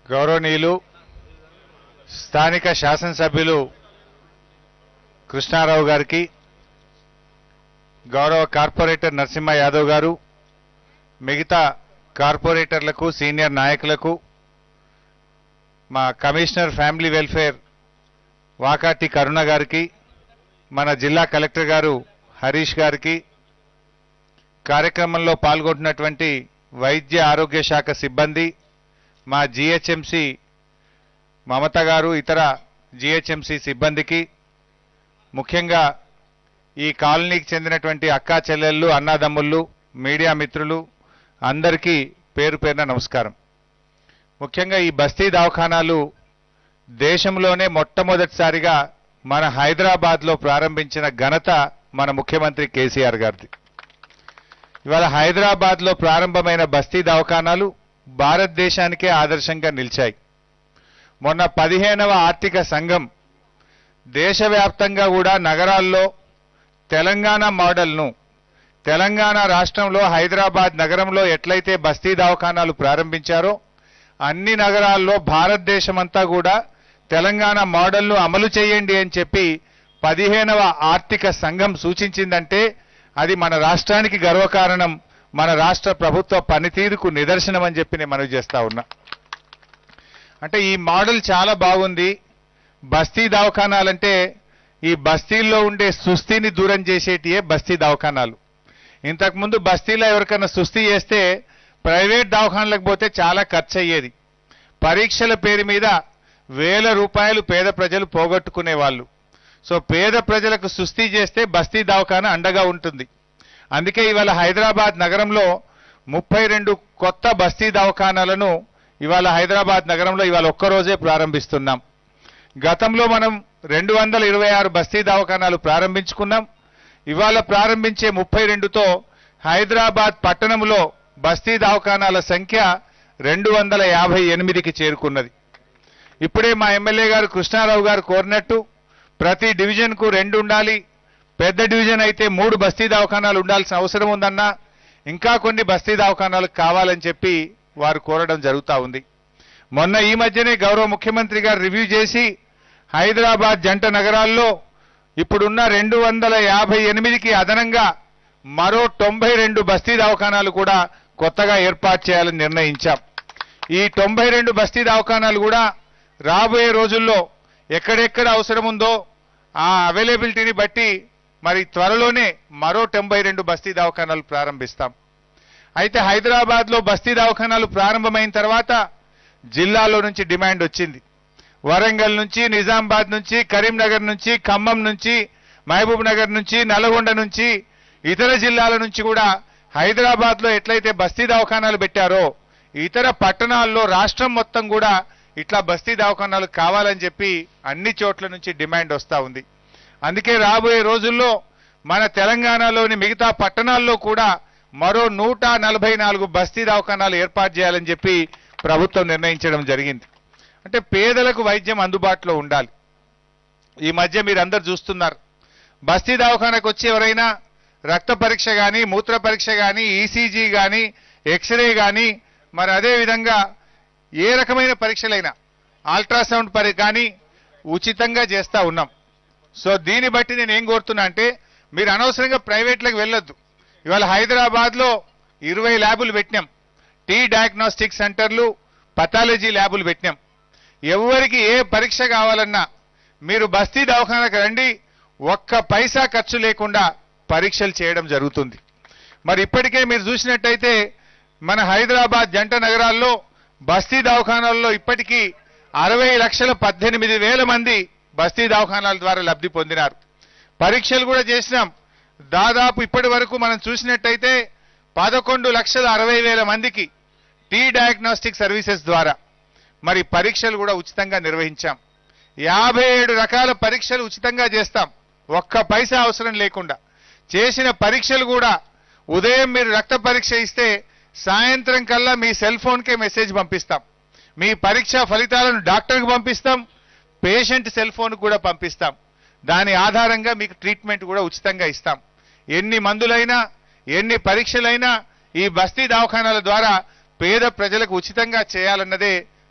గౌరవనీయులు స్థానిక శాసనసభ్యులు కృష్ణారావు గారికి గౌరవ కార్పొరేటర్ నరసింహ యాదవ్ గారు మిగతా కార్పొరేటర్లకు సీనియర్ నాయకులకు మా commissioner family welfare Vakati Karuna గారికి మన జిల్లా కలెక్టర్ గారు హరీష్ గారికి కార్యక్రమంలో పాల్గొంటున్నటువంటి వైద్య ఆరోగ్య శాఖ సిబ్బంది మా జిహెచ్ఎంసి మమత గారు ఇతర జిహెచ్ఎంసి సిబ్బందికి ముఖ్యంగా ఈ కాలనీకి చెందినటువంటి అక్కా చెల్లెళ్ళు అన్నాదమ్ముళ్ళు మీడియా మిత్రులు అందరికీ పేరు పేరున నమస్కారం ముఖ్యంగా ఈ బస్తీ దవాఖానాలు దేశంలోనే మొట్టమొదటిసారిగా మన హైదరాబాద్లో ప్రారంభించిన ఘనత మన ముఖ్యమంత్రి కేసీఆర్ గారిది ఇవాళ హైదరాబాద్లో ప్రారంభమైన బస్తీ దవాఖానాలు భారతదేశానికే ఆదర్శంగా నిలిచాయి మొన్న పదిహేనవ ఆర్థిక సంఘం దేశవ్యాప్తంగా కూడా నగరాల్లో తెలంగాణ మోడల్ను తెలంగాణ రాష్ట్రంలో హైదరాబాద్ నగరంలో ఎట్లయితే బస్తీ దవాఖానాలు ప్రారంభించారో అన్ని నగరాల్లో భారతదేశమంతా కూడా తెలంగాణ మోడల్ను అమలు చేయండి అని చెప్పి పదిహేనవ ఆర్థిక సంఘం సూచించిందంటే అది మన రాష్ట్రానికి గర్వకారణం మన రాష్ట్ర ప్రభుత్వ పనితీరుకు నిదర్శనం అని చెప్పి నేను మనవి చేస్తా ఉన్నా అంటే ఈ మోడల్ చాలా బాగుంది బస్తీ దవాఖానాలంటే ఈ బస్తీల్లో ఉండే సుస్థిని దూరం చేసేటియే బస్తీ దవాఖానాలు ఇంతకుముందు బస్తీలో ఎవరికైనా సుస్థి చేస్తే ప్రైవేట్ దవాఖానలకు పోతే చాలా ఖర్చు అయ్యేది పరీక్షల పేరు మీద వేల రూపాయలు పేద ప్రజలు పోగొట్టుకునేవాళ్ళు సో పేద ప్రజలకు సుస్థి చేస్తే బస్తీ దవాఖాన అండగా ఉంటుంది అందుకే ఇవాళ హైదరాబాద్ నగరంలో ముప్పై రెండు కొత్త బస్తీ దవాఖానాలను ఇవాళ హైదరాబాద్ నగరంలో ఇవాళ ఒక్కరోజే ప్రారంభిస్తున్నాం గతంలో మనం రెండు వందల ఇరవై ఆరు బస్తీ దవాఖానాలు ప్రారంభించుకున్నాం ఇవాళ ప్రారంభించే ముప్పై రెండుతో హైదరాబాద్ పట్టణంలో బస్తీ దవాఖానాల సంఖ్య రెండు వందల యాభై ఎనిమిదికి చేరుకున్నది ఇప్పుడే మా ఎమ్మెల్యే గారు కృష్ణారావు గారు కోరినట్టు ప్రతి డివిజన్కు రెండు ఉండాలి పెద్ద డివిజన్ అయితే మూడు బస్తీ దవాఖానాలు ఉండాల్సిన అవసరం ఉందన్నా ఇంకా కొన్ని బస్తీ దవాఖానాలు కావాలని చెప్పి వారు కోరడం జరుగుతూ ఉంది మొన్న ఈ మధ్యనే గౌరవ ముఖ్యమంత్రి గారు రివ్యూ చేసి హైదరాబాద్ జంట నగరాల్లో ఇప్పుడున్న రెండు వందల యాభై ఎనిమిదికి అదనంగా మరో తొంభై రెండు బస్తీ దవాఖానాలు కూడా కొత్తగా ఏర్పాటు చేయాలని నిర్ణయించాం ఈ తొంభై రెండు బస్తీ దవాఖానాలు కూడా రాబోయే రోజుల్లో ఎక్కడెక్కడ అవసరం ఉందో ఆ అవైలబిలిటీని బట్టి మరి త్వరలోనే మరో తొంభై రెండు బస్తీ దవాఖానాలు ప్రారంభిస్తాం అయితే హైదరాబాద్లో బస్తీ దవాఖానాలు ప్రారంభమైన తర్వాత జిల్లాలో నుంచి డిమాండ్ వచ్చింది వరంగల్ నుంచి నిజామాబాద్ నుంచి కరీంనగర్ నుంచి ఖమ్మం నుంచి మహబూబ్ నగర్ నుంచి నల్గొండ నుంచి ఇతర జిల్లాల నుంచి కూడా హైదరాబాద్లో ఎట్లయితే బస్తీ దవాఖానాలు పెట్టారో ఇతర పట్టణాల్లో రాష్ట్రం మొత్తం కూడా ఇట్లా బస్తీ దవాఖానాలు కావాలని చెప్పి అన్ని చోట్ల నుంచి డిమాండ్ వస్తూ ఉంది అందుకే రాబోయే రోజుల్లో మన తెలంగాణలోని మిగతా పట్టణాల్లో కూడా మరో నూట నలభై నాలుగు బస్తీ దవాఖానాలు ఏర్పాటు చేయాలని చెప్పి ప్రభుత్వం నిర్ణయించడం జరిగింది అంటే పేదలకు వైద్యం అందుబాటులో ఉండాలి ఈ మధ్య మీరు అందరు చూస్తున్నారు బస్తీ దవాఖానకు వచ్చి ఎవరైనా రక్త పరీక్ష కానీ మూత్ర పరీక్ష కానీ ఈసీజీ కానీ ఎక్స్రే కానీ మరి అదే విధంగా ఏ రకమైన పరీక్షలైనా అల్ట్రాసౌండ్ పరి కానీ ఉచితంగా చేస్తా ఉన్నాం సో దీన్ని బట్టి నేను ఏం కోరుతున్నా అంటే మీరు అనవసరంగా ప్రైవేట్లకు వెళ్ళొద్దు ఇవాళ హైదరాబాద్లో ఇరవై ల్యాబులు పెట్టినాం టీ డయాగ్నోస్టిక్ సెంటర్లు పథాలజీ ల్యాబులు పెట్టినాం ఎవరికి ఏ పరీక్ష కావాలన్నా మీరు బస్తీ దవాఖానకు రండి ఒక్క పైసా ఖర్చు లేకుండా పరీక్షలు చేయడం జరుగుతుంది మరి ఇప్పటికే మీరు చూసినట్టయితే మన హైదరాబాద్ జంట నగరాల్లో బస్తీ దవాఖానాల్లో ఇప్పటికీ అరవై లక్షల పద్దెనిమిది వేల మంది బస్తీ దవాఖానాల ద్వారా లబ్ధి పొందినారు పరీక్షలు కూడా చేసినాం దాదాపు ఇప్పటి వరకు మనం చూసినట్టయితే పదకొండు లక్షల అరవై వేల మందికి టీ డయాగ్నోస్టిక్ సర్వీసెస్ ద్వారా మరి పరీక్షలు కూడా ఉచితంగా నిర్వహించాం యాభై ఏడు రకాల పరీక్షలు ఉచితంగా చేస్తాం ఒక్క పైసా అవసరం లేకుండా చేసిన పరీక్షలు కూడా ఉదయం మీరు రక్త పరీక్ష ఇస్తే సాయంత్రం కల్లా మీ సెల్ ఫోన్కే మెసేజ్ పంపిస్తాం మీ పరీక్ష ఫలితాలను డాక్టర్కి పంపిస్తాం పేషెంట్ సెల్ ఫోన్ కూడా పంపిస్తాం దాని ఆధారంగా మీకు ట్రీట్మెంట్ కూడా ఉచితంగా ఇస్తాం ఎన్ని మందులైనా ఎన్ని పరీక్షలైనా ఈ బస్తీ దవాఖానాల ద్వారా పేద ప్రజలకు ఉచితంగా చేయాలన్నదే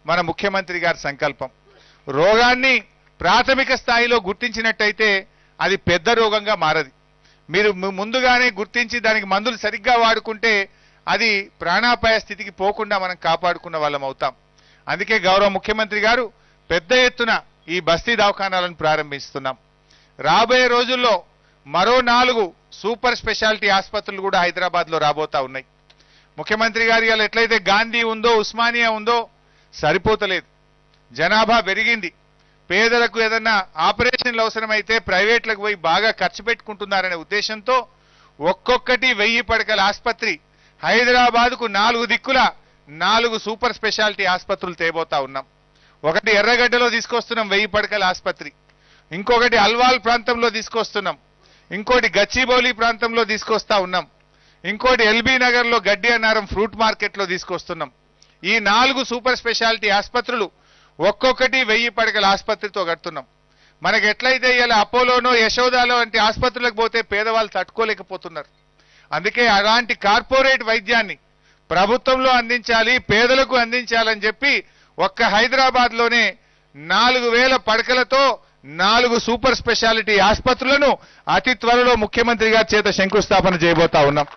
మన ముఖ్యమంత్రి గారి సంకల్పం రోగాన్ని ప్రాథమిక స్థాయిలో గుర్తించినట్టయితే అది పెద్ద రోగంగా మారది మీరు ము- ముందుగానే గుర్తించి దానికి మందులు సరిగ్గా వాడుకుంటే అది ప్రాణాపాయ స్థితికి పోకుండా మనం కాపాడుకున్న వాళ్ళం అవుతాం అందుకే గౌరవ ముఖ్యమంత్రి గారు పెద్ద ఎత్తున ఈ బస్తీ దవాఖానాలను ప్రారంభిస్తున్నాం రాబోయే రోజుల్లో మరో నాలుగు సూపర్ స్పెషాలిటీ ఆసుపత్రులు కూడా హైదరాబాద్ లో రాబోతా ఉన్నాయి ముఖ్యమంత్రి గారు ఇవాళ ఎట్లయితే గాంధీ ఉందో ఉస్మానియా ఉందో సరిపోతలేదు జనాభా పెరిగింది పేదలకు ఏదన్నా ఆపరేషన్లు అవసరమైతే ప్రైవేట్లకు పోయి బాగా ఖర్చు పెట్టుకుంటున్నారనే ఉద్దేశంతో ఒక్కొక్కటి వెయ్యి పడకల ఆసుపత్రి హైదరాబాద్కు నాలుగు దిక్కుల నాలుగు సూపర్ స్పెషాలిటీ ఆసుపత్రులు తేబోతా ఉన్నాం ఒకటి ఎర్రగడ్డలో తీసుకొస్తున్నాం వెయ్యి పడకల ఆసుపత్రి ఇంకొకటి అల్వాల్ ప్రాంతంలో తీసుకొస్తున్నాం ఇంకోటి గచ్చిబౌలి ప్రాంతంలో తీసుకొస్తా ఉన్నాం ఇంకోటి ఎల్బీ నగర్ లో గడ్డి అన్నారం ఫ్రూట్ మార్కెట్ లో తీసుకొస్తున్నాం ఈ నాలుగు సూపర్ స్పెషాలిటీ ఆసుపత్రులు ఒక్కొక్కటి వెయ్యి పడకల ఆసుపత్రితో కడుతున్నాం మనకి ఎట్లయితే ఇలా అపోలోనో యశోదాలో వంటి ఆసుపత్రులకు పోతే పేదవాళ్ళు తట్టుకోలేకపోతున్నారు అందుకే అలాంటి కార్పొరేట్ వైద్యాన్ని ప్రభుత్వంలో అందించాలి పేదలకు అందించాలని చెప్పి ఒక్క హైదరాబాద్ లోనే నాలుగు వేల పడకలతో నాలుగు సూపర్ స్పెషాలిటీ ఆసుపత్రులను అతి త్వరలో ముఖ్యమంత్రి గారి చేత శంకుస్థాపన చేయబోతా ఉన్నాం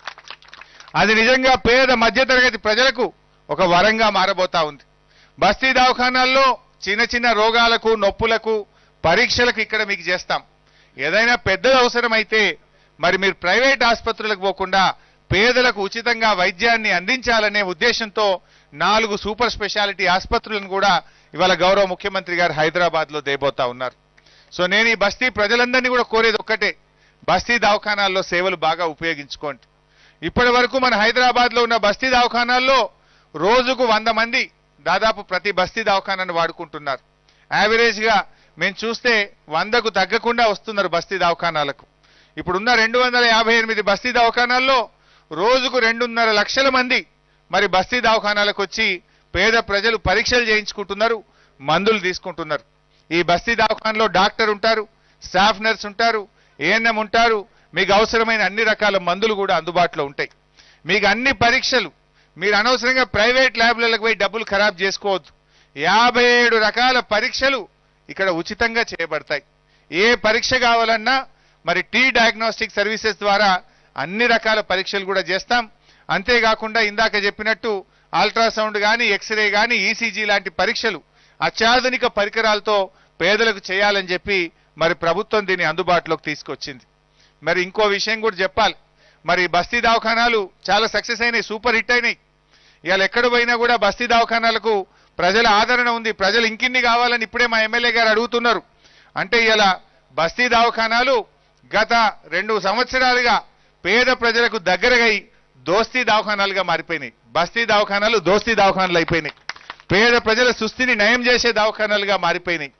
అది నిజంగా పేద మధ్యతరగతి ప్రజలకు ఒక వరంగా మారబోతా ఉంది బస్తీ దవాఖానాల్లో చిన్న చిన్న రోగాలకు నొప్పులకు పరీక్షలకు ఇక్కడ మీకు చేస్తాం ఏదైనా పెద్దది అవసరమైతే మరి మీరు ప్రైవేట్ ఆసుపత్రులకు పోకుండా పేదలకు ఉచితంగా వైద్యాన్ని అందించాలనే ఉద్దేశంతో నాలుగు సూపర్ స్పెషాలిటీ ఆసుపత్రులను కూడా ఇవాళ గౌరవ ముఖ్యమంత్రి గారు హైదరాబాద్ లో దేబోతా ఉన్నారు సో నేను ఈ బస్తీ ప్రజలందరినీ కూడా కోరేది ఒక్కటే బస్తీ దవాఖానాల్లో సేవలు బాగా ఉపయోగించుకోండి ఇప్పటి వరకు మన హైదరాబాద్ లో ఉన్న బస్తీ దవాఖానాల్లో రోజుకు వంద మంది దాదాపు ప్రతి బస్తీ దవాఖానాన్ని వాడుకుంటున్నారు యావరేజ్ గా మేము చూస్తే వందకు తగ్గకుండా వస్తున్నారు బస్తీ దవాఖానాలకు ఇప్పుడున్న రెండు వందల యాభై ఎనిమిది బస్తీ దవాఖానాల్లో రోజుకు రెండున్నర లక్షల మంది మరి బస్తీ దవాఖానాలకు వచ్చి పేద ప్రజలు పరీక్షలు చేయించుకుంటున్నారు మందులు తీసుకుంటున్నారు ఈ బస్తీ దవాఖానలో డాక్టర్ ఉంటారు స్టాఫ్ నర్స్ ఉంటారు ఏఎన్ఎం ఉంటారు మీకు అవసరమైన అన్ని రకాల మందులు కూడా అందుబాటులో ఉంటాయి మీకు అన్ని పరీక్షలు మీరు అనవసరంగా ప్రైవేట్ ల్యాబ్లకు పోయి డబ్బులు ఖరాబ్ చేసుకోవద్దు యాభై ఏడు రకాల పరీక్షలు ఇక్కడ ఉచితంగా చేయబడతాయి ఏ పరీక్ష కావాలన్నా మరి టీ డయాగ్నోస్టిక్ సర్వీసెస్ ద్వారా అన్ని రకాల పరీక్షలు కూడా చేస్తాం అంతేకాకుండా ఇందాక చెప్పినట్టు అల్ట్రాసౌండ్ కానీ ఎక్స్రే కానీ ఈసీజీ లాంటి పరీక్షలు అత్యాధునిక పరికరాలతో పేదలకు చేయాలని చెప్పి మరి ప్రభుత్వం దీన్ని అందుబాటులోకి తీసుకొచ్చింది మరి ఇంకో విషయం కూడా చెప్పాలి మరి బస్తీ దవాఖానాలు చాలా సక్సెస్ అయినాయి సూపర్ హిట్ అయినాయి ఇవాళ ఎక్కడ పోయినా కూడా బస్తీ దవాఖానాలకు ప్రజల ఆదరణ ఉంది ప్రజలు ఇంకిన్ని కావాలని ఇప్పుడే మా ఎమ్మెల్యే గారు అడుగుతున్నారు అంటే ఇలా బస్తీ దవాఖానాలు గత రెండు సంవత్సరాలుగా పేద ప్రజలకు దగ్గరగై దోస్తీ దవాఖానాలుగా మారిపోయినాయి బస్తీ దవాఖానాలు దోస్తీ దవాఖానాలు అయిపోయినాయి పేద ప్రజల సుస్థిని నయం చేసే దవాఖానాలుగా మారిపోయినాయి